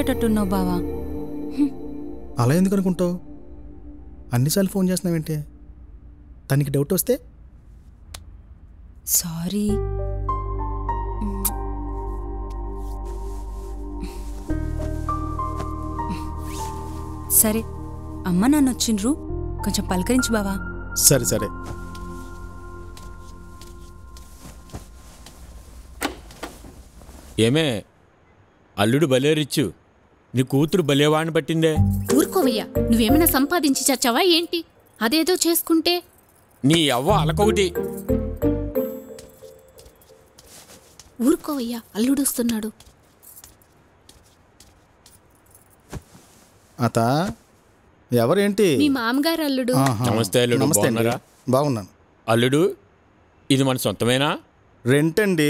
చేసేటట్టున్నావు బావా అలా ఎందుకు అనుకుంటావు అన్నిసార్లు ఫోన్ చేస్తున్నావేంటి తనకి డౌట్ వస్తే సారీ సరే అమ్మ నాన్న వచ్చిండ్రు కొంచెం పలకరించు బావా సరే సరే ఏమే అల్లుడు భలేరిచ్చు నీ కూతురు భలేవాణ్ణి పట్టిందే ఊరుకోవయ్యా నువ్వేమైనా సంపాదించి చచ్చావా ఏంటి అదేదో చేసుకుంటే నీ అవ్వ అలకొకటి ఊరుకోవయ్యా అల్లుడొస్తున్నాడు అత ఎవరేంటి మీ మామగారు అల్లుడు ఆహా. నమస్తే అల్లుడు, నమస్తే అండి బాగున్నారా? బాగున్నాను అల్లుడు ఇది మన సొంతమేనా రెంట్ అండి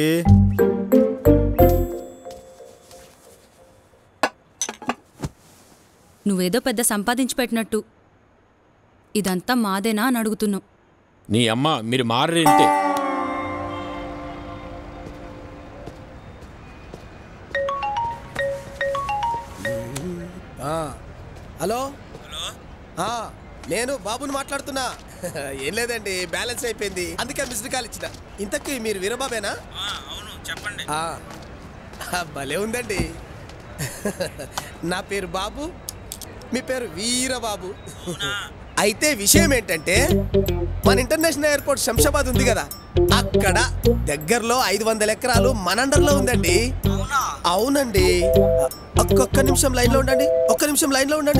నువ్వేదో పెద్ద సంపాదించి పెట్టినట్టు ఇదంతా మాదేనా అని అడుగుతున్నావు నీ అమ్మ మీరు మారేంటే హలో హలో నేను బాబుని మాట్లాడుతున్నా ఏం లేదండి బ్యాలెన్స్ అయిపోయింది అందుకే మిస్డ్ కాల్ ఇచ్చిన ఇంతకీ మీరు వీరబాబేనా అవును చెప్పండి ఆ, ఆ, భలే ఉందండి నా పేరు బాబు మీ పేరు వీరబాబు అయితే విషయం ఏంటంటే మన ఇంటర్నేషనల్ ఎయిర్పోర్ట్ శంషాబాద్ ఉంది కదా అక్కడ దగ్గరలో ఐదు వందల ఎకరాలు మన అండర్లో ఉందండి అవునండి ఒక్క ఒక్క నిమిషం లైన్లో ఉండండి ఒక్క నిమిషం లైన్లో ఉండండి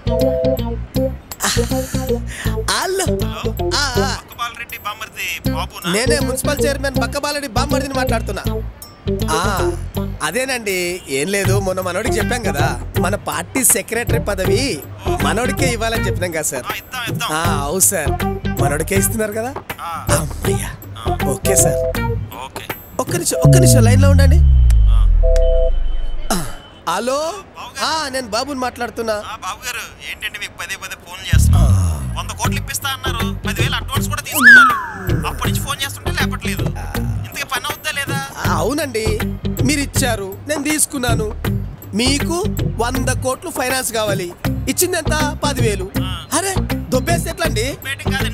హలో ఆ, ఆ. నేనే మున్సిపల్ చైర్మన్ బక్కబాలరెడ్డి బామ్మర్దిని మాట్లాడుతున్నా ఆ, అదేనండి ఏం లేదు మొన్న మనోడికి చెప్పాం కదా మన పార్టీ సెక్రటరీ పదవి మనోడికే ఇవ్వాలని చెప్పినాం కదా సార్ ఆ, అవును సార్ మనోడికే ఇస్తున్నారు కదా అమ్మయ్యా ఓకే సార్ ఒక్క నిమిషం ఒక్క నిమిషం లైన్లో ఉండండి ఆ, హలో ఆ, నేను బాబుని మాట్లాడుతున్నా ఆ బాబు గారు ఏంటంటే మీకు పదే పదే ఫోన్ చేస్తున్నా వంద కోట్లు ఇప్పిస్తా అన్నారు పదివేలు అడ్వాన్స్ కూడా తీసుకున్నారు అప్పటి నుంచి ఫోన్ చేస్తుంటే లేపట్లేదు ఇంతకీ పని అవుద్దా లేదా ఆ, అవునండి మీరు ఇచ్చారు నేను తీసుకున్నాను మీకు వంద కోట్లు ఫైనాన్స్ కావాలి ఇచ్చింది ఎంత పదివేలు అరే దొబ్బేస్తే ఎట్లా అండి బయటకు కాదు